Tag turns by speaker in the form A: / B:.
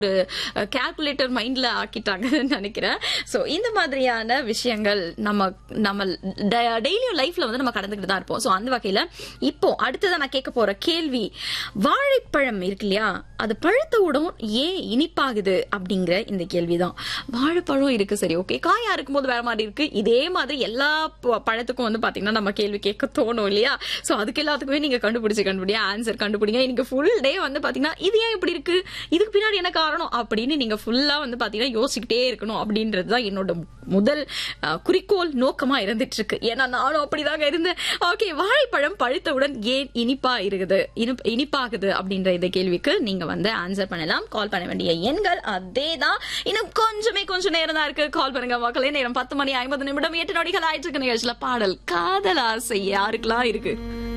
A: calculator மைண்ட்ல ஆக்கிட்டாங்கன்னு நினைக்கிறேன் so இந்த மாதிரியான விஷயங்கள் நம்ம நம்ம டெய்லியும் லைஃப்ல வந்து நம்ம கடந்துக்கிட்டு தான் இருப்போம் சோ அந்த வகையில இப்போ அடுத்ததா நான் கேட்க போற கேள்வி வாழைப்பழம் இருக்கு இல்லையா அது பழுத்தவுடன் ஏன் இனிப்பாகுது அப்படிங்கிற இந்த கேள்விதான் வாழைப்பழம் இருக்கு சரி ஓகே காயா இருக்கும்போது வேற மாதிரி இருக்கு இதே மாதிரி எல்லா ப- பழத்துக்கும் வந்து பாத்தீங்கன்னா நம்ம கேள்வி கேட்க தோணும் இல்லையா சோ அதுக்கு எல்லாத்துக்குமே நீங்க கண்டுபிடிச்சு கண்டுபிடிங்க ஆன்சர் கண்டுபிடிங்க இன்னைக்கு ஃபுல் டே வந்து பாத்தீங்கன்னா இது ஏன் இப்படி இருக்கு இதுக்கு பின்னாடி என்ன காரணம் அப்படின்னு நீங்க ஃபுல்லா வந்து பாத்தீங்கன்னா யோசிச்சுக்கிட்டே இருக்கணும் அப்படின்றது தான் என்னோட முதல் அஹ், குறிக்கோள் நோக்கமா இருந்துட்டு இருக்கு ஏன்னா நானும் அப்படிதாங்க இருந்தேன் ஓகே வாழைப்பழம் பழுத்தவுடன் ஏன் இனிப்பா இருக்குது இனிப்- இனிப்பாகுது அப்படின்ற இந்த கேள்விக்கு நீங்க வந்து ஆன்சர் பண்ணலாம் கால் பண்ண வேண்டிய எண்கள் அதே தான் இன்னும் கொஞ்சமே கொஞ்சம் நேரம் தான் இருக்கு கால் பண்ணுங்க மக்களே நேரம் பத்து மணி ஐம்பது நிமிடம் எட்டு நொடிகள் ஆயிட்டு இருக்கு நிகழ்ச்சியில பாடல் காதல் ஆசை யாருக்கெல்லாம் இருக்கு